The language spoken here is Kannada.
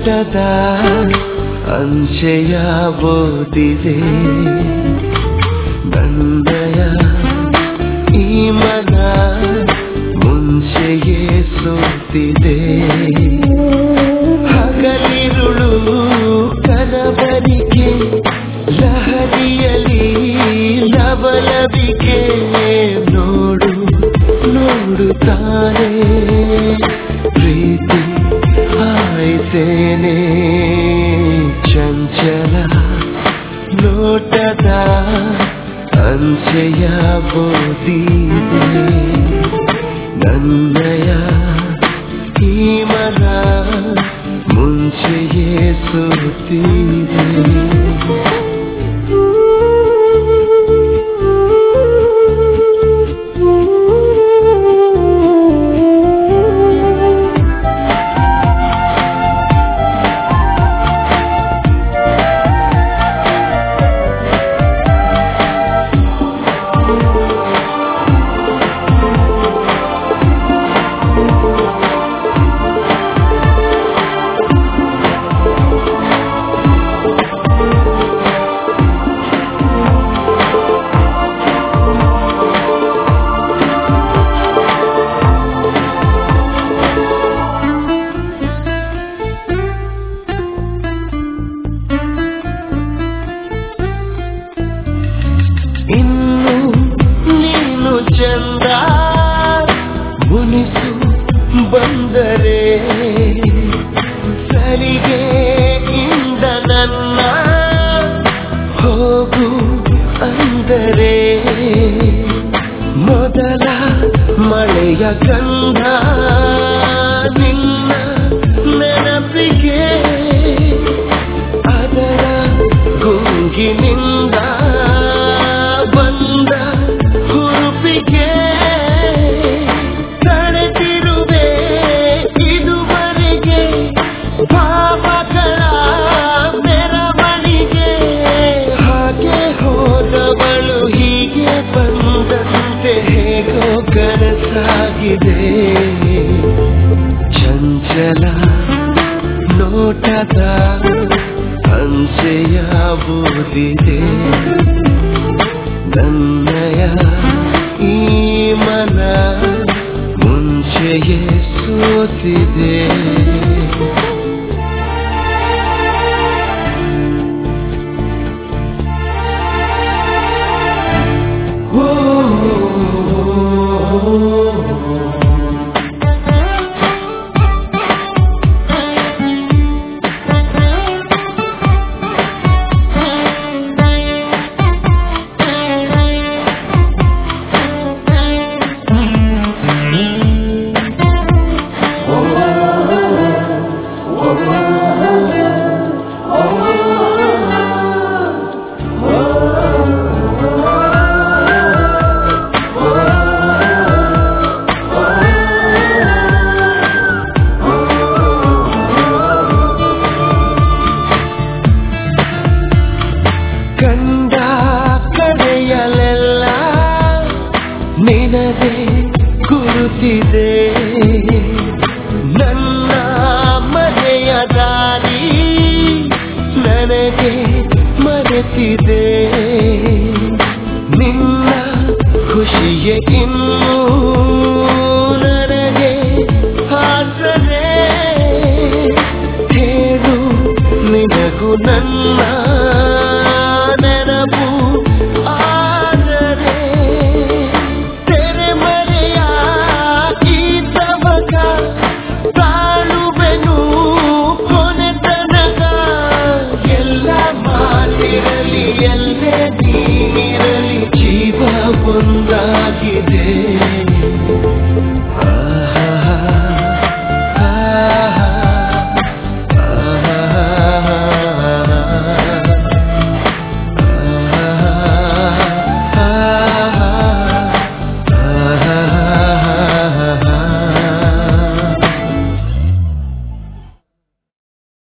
ನೋಟದ ಅಂಶೆಯ ಓದಿದೆ ನನ್ನಯ ಈ ಮನ ಮುಂಚೆಯೇ ಸೋತಿದೆ ಹಗಲಿರುಳು ಕನಬರಿಕೆ ಲಹರಿಯಲಿ ಲವಲವಿಕೆ ನೋಡು ನೋಡುತ್ತಾನೆ ಪ್ರೀತಿ ಆಯ್ತೇನೆ ಚಂಚಲ ನೋಟದ ಅಂಚೆಯ ಬೋದಿದೆ ನನ್ನಯ ಈ ಮನ ಮುಂಚೆಯೇ ಸೋತಿದೆ ಇನ್ನು ನೀನು ಚಂದ ಮುನಿಸು ಬಂದರೆ ಸಲಿಗೆ ಇಂದ ನನ್ನ ಹೋಗು ಅಂದರೆ ಮೊದಲ ಮಳೆಯ ಗಂಧ ನಿನ್ನ ನೆನಪಿಗೆ ಅದರ ಗುಂಗಿನಿಂದ ಬಂದ ಹುರುಪಿಗೆ ತಡೆದಿರುವೆ ಇದುವರೆಗೆ ಭಾವಗಳ ಮೆರವಣಿಗೆ ಹಾಗೆ ಹೋದವಳು ಹೀಗೆ ಬಂದಂತೆ ಹೇಗೋ ಕನಸಾಗಿದೆ ಚಂಚಲ ನೋಟದ ಅಂಚೆಯ ಬೂದಿದೆ ನನ್ನಯ ಈ ಮನ ಮುಂಚೆಯೇ ಸೋತಿದೆ ಕಂಡ ಕಡೆಯಲೆಲ್ಲ ನಿನಗೆ ಗುರುತಿದೆ ನನ್ನ ಮನೆಯ ದಾರಿ ನನಗೆ ಮರೆತಿದೆ